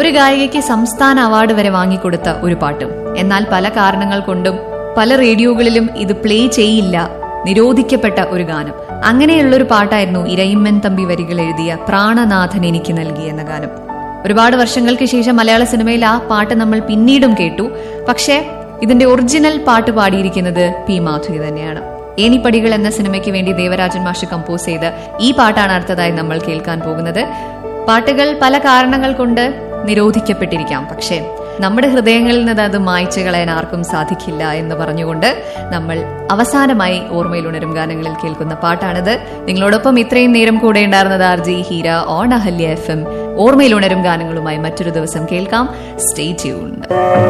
ഒരു ഗായികയ്ക്ക് സംസ്ഥാന അവാർഡ് വരെ വാങ്ങിക്കൊടുത്ത ഒരു പാട്ടും എന്നാൽ പല കാരണങ്ങൾ കൊണ്ടും പല റേഡിയോകളിലും ഇത് പ്ലേ ചെയ്യില്ല നിരോധിക്കപ്പെട്ട ഒരു ഗാനം അങ്ങനെയുള്ള ഒരു പാട്ടായിരുന്നു ഇരയിമ്മൻ തമ്പി വരികൾ എഴുതിയ പ്രാണനാഥൻ എനിക്ക് നൽകി എന്ന ഗാനം ഒരുപാട് വർഷങ്ങൾക്ക് ശേഷം മലയാള സിനിമയിൽ ആ പാട്ട് നമ്മൾ പിന്നീടും കേട്ടു പക്ഷേ ഇതിന്റെ ഒറിജിനൽ പാട്ട് പാടിയിരിക്കുന്നത് പി മാധുരി തന്നെയാണ് ഏനിപ്പടികൾ എന്ന സിനിമയ്ക്ക് വേണ്ടി ദേവരാജൻ മാഷ് കമ്പോസ് ചെയ്ത് ഈ പാട്ടാണ് അടുത്തതായി നമ്മൾ കേൾക്കാൻ പോകുന്നത് പാട്ടുകൾ പല കാരണങ്ങൾ കൊണ്ട് നിരോധിക്കപ്പെട്ടിരിക്കാം പക്ഷേ നമ്മുടെ ഹൃദയങ്ങളിൽ നിന്ന് അത് മായ്ച്ചു കളയാൻ ആർക്കും സാധിക്കില്ല എന്ന് പറഞ്ഞുകൊണ്ട് നമ്മൾ അവസാനമായി ഓർമ്മയിൽ ഉണരും ഗാനങ്ങളിൽ കേൾക്കുന്ന പാട്ടാണിത് നിങ്ങളോടൊപ്പം ഇത്രയും നേരം കൂടെ ഉണ്ടായിരുന്നത് R J Heera on Ahalya F M ഓർമ്മയിൽ ഉണരും ഗാനങ്ങളുമായി മറ്റൊരു ദിവസം കേൾക്കാം സ്റ്റേ ട്യൂൺഡ്